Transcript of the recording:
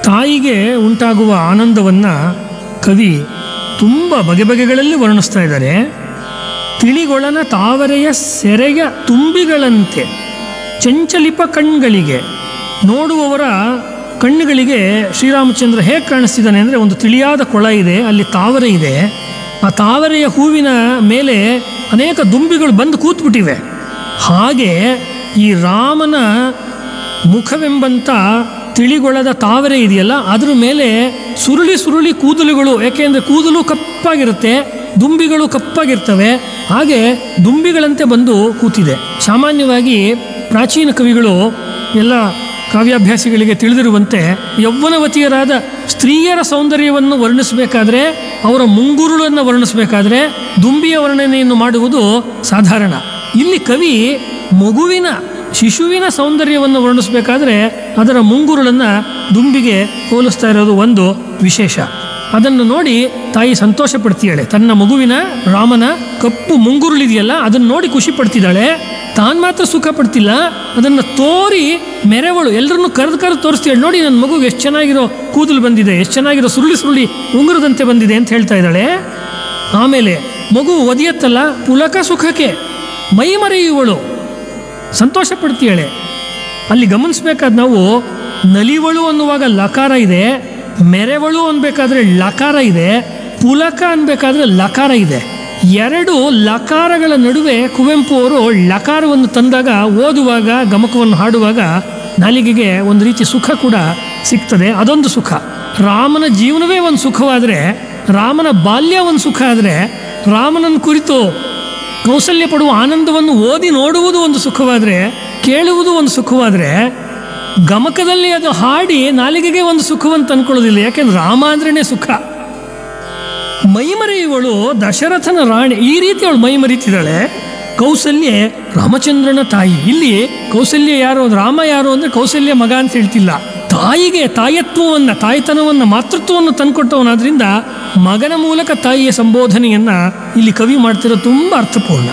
ತಾಯಿಗೆ ಉಂಟಾಗುವ ಆನಂದವನ್ನು ಕವಿ ತುಂಬ ಬಗೆ ಬಗೆಗಳಲ್ಲಿ ವರ್ಣಿಸ್ತಾ ಇದ್ದಾರೆ ತಿಳಿಗೊಳನ ತಾವರೆಯ ಸೆರೆಯ ತುಂಬಿಗಳಂತೆ ಚಂಚಲಿಪ ಕಣ್ಗಳಿಗೆ ನೋಡುವವರ ಕಣ್ಣುಗಳಿಗೆ ಶ್ರೀರಾಮಚಂದ್ರ ಹೇಗೆ ಕಾಣಿಸ್ತಿದ್ದಾನೆ ಅಂದರೆ ಒಂದು ತಿಳಿಯಾದ ಕೊಳ ಇದೆ ಅಲ್ಲಿ ತಾವರೆ ಇದೆ ಆ ತಾವರೆಯ ಹೂವಿನ ಮೇಲೆ ಅನೇಕ ದುಂಬಿಗಳು ಬಂದು ಕೂತ್ಬಿಟ್ಟಿವೆ ಹಾಗೆ ಈ ರಾಮನ ಮುಖವೆಂಬಂಥ ತಿಳಿಗೊಳದ ತಾವರೆ ಇದೆಯಲ್ಲ ಅದ್ರ ಮೇಲೆ ಸುರುಳಿ ಸುರುಳಿ ಕೂದಲುಗಳು ಯಾಕೆಂದರೆ ಕೂದಲು ಕಪ್ಪಾಗಿರುತ್ತೆ ದುಂಬಿಗಳು ಕಪ್ಪಾಗಿರ್ತವೆ ಹಾಗೆ ದುಂಬಿಗಳಂತೆ ಬಂದು ಕೂತಿದೆ ಸಾಮಾನ್ಯವಾಗಿ ಪ್ರಾಚೀನ ಕವಿಗಳು ಎಲ್ಲ ಕಾವ್ಯಾಭ್ಯಾಸಿಗಳಿಗೆ ತಿಳಿದಿರುವಂತೆ ಯೌವನವತಿಯರಾದ ಸ್ತ್ರೀಯರ ಸೌಂದರ್ಯವನ್ನು ವರ್ಣಿಸಬೇಕಾದ್ರೆ ಅವರ ಮುಂಗುರುಳನ್ನು ವರ್ಣಿಸಬೇಕಾದ್ರೆ ದುಂಬಿಯ ವರ್ಣನೆಯನ್ನು ಮಾಡುವುದು ಸಾಧಾರಣ ಇಲ್ಲಿ ಕವಿ ಮಗುವಿನ ಶಿಶುವಿನ ಸೌಂದರ್ಯವನ್ನು ವರ್ಣಿಸಬೇಕಾದ್ರೆ ಅದರ ಮುಂಗುರುಳನ್ನು ದುಂಬಿಗೆ ಹೋಲಿಸ್ತಾ ಇರೋದು ಒಂದು ವಿಶೇಷ ಅದನ್ನು ನೋಡಿ ತಾಯಿ ಸಂತೋಷ ಪಡ್ತಿದ್ದಾಳೆ ತನ್ನ ಮಗುವಿನ ರಾಮನ ಕಪ್ಪು ಮುಂಗುರುಳಿದೆಯಲ್ಲ ಅದನ್ನು ನೋಡಿ ಖುಷಿ ಪಡ್ತಿದ್ದಾಳೆ ತಾನು ಮಾತ್ರ ಸುಖ ಪಡ್ತಿಲ್ಲ ಅದನ್ನು ತೋರಿ ಮೆರೆವಳು ಎಲ್ಲರನ್ನು ಕರೆದು ಕರೆದು ತೋರಿಸ್ತಿದ್ದಾಳೆ ನೋಡಿ ನನ್ನ ಮಗುಗೆ ಎಷ್ಟು ಚೆನ್ನಾಗಿರೋ ಕೂದಲು ಬಂದಿದೆ ಎಷ್ಟು ಚೆನ್ನಾಗಿರೋ ಸುರುಳಿ ಸುರುಳಿ ಉಂಗುರದಂತೆ ಬಂದಿದೆ ಅಂತ ಹೇಳ್ತಾ ಇದ್ದಾಳೆ ಆಮೇಲೆ ಮಗು ಒದಿಯತ್ತಲ್ಲ ಪುಲಕ ಸುಖಕ್ಕೆ ಮೈ ಮರೆಯುವಳು ಸಂತೋಷ ಪಡ್ತೀಯಳೆ ಅಲ್ಲಿ ಗಮನಿಸ್ಬೇಕಾದ ನಾವು ನಲಿವಳು ಅನ್ನುವಾಗ ಲಕಾರ ಇದೆ ಮೆರೆವಳು ಅನ್ಬೇಕಾದ್ರೆ ಲಕಾರ ಇದೆ ಪುಲಕ ಅನ್ಬೇಕಾದ್ರೆ ಲಕಾರ ಇದೆ ಎರಡು ಲಕಾರಗಳ ನಡುವೆ ಕುವೆಂಪು ಅವರು ಲಕಾರವನ್ನು ತಂದಾಗ ಓದುವಾಗ ಗಮಕವನ್ನು ಹಾಡುವಾಗ ನಾಲಿಗೆಗೆ ಒಂದು ರೀತಿ ಸುಖ ಕೂಡ ಸಿಗ್ತದೆ ಅದೊಂದು ಸುಖ ರಾಮನ ಜೀವನವೇ ಒಂದು ಸುಖವಾದರೆ ರಾಮನ ಬಾಲ್ಯ ಒಂದು ಸುಖ ಆದರೆ ರಾಮನನ್ನು ಕುರಿತು ಕೌಸಲ್ಯ ಪಡುವ ಆನಂದವನ್ನು ಓದಿ ನೋಡುವುದು ಒಂದು ಸುಖವಾದರೆ ಕೇಳುವುದು ಒಂದು ಸುಖವಾದರೆ ಗಮಕದಲ್ಲಿ ಅದು ಹಾಡಿ ನಾಲಿಗೆಗೆ ಒಂದು ಸುಖವಂತ ಅನ್ಕೊಳ್ಳೋದಿಲ್ಲ ಯಾಕೆಂದ್ರೆ ರಾಮ ಅಂದ್ರೇ ಸುಖ ಮೈಮರೆಯುವಳು ದಶರಥನ ರಾಣಿ ಈ ರೀತಿ ಅವಳು ಮೈ ಮರೀತಿದ್ದಾಳೆ ಕೌಸಲ್ಯೆ ರಾಮಚಂದ್ರನ ತಾಯಿ ಇಲ್ಲಿ ಕೌಸಲ್ಯ ಯಾರು ರಾಮ ಯಾರು ಅಂದರೆ ಕೌಸಲ್ಯ ಮಗ ಅಂತ ಹೇಳ್ತಿಲ್ಲ ತಾಯಿಗೆ ತಾಯತ್ವವನ್ನು ತಾಯ್ತನವನ್ನು ಮಾತೃತ್ವವನ್ನು ತಂದುಕೊಟ್ಟವನಾದ್ರಿಂದ ಮಗನ ಮೂಲಕ ತಾಯಿಯ ಸಂಬೋಧನೆಯನ್ನು ಇಲ್ಲಿ ಕವಿ ಮಾಡ್ತಿರೋ ತುಂಬ ಅರ್ಥಪೂರ್ಣ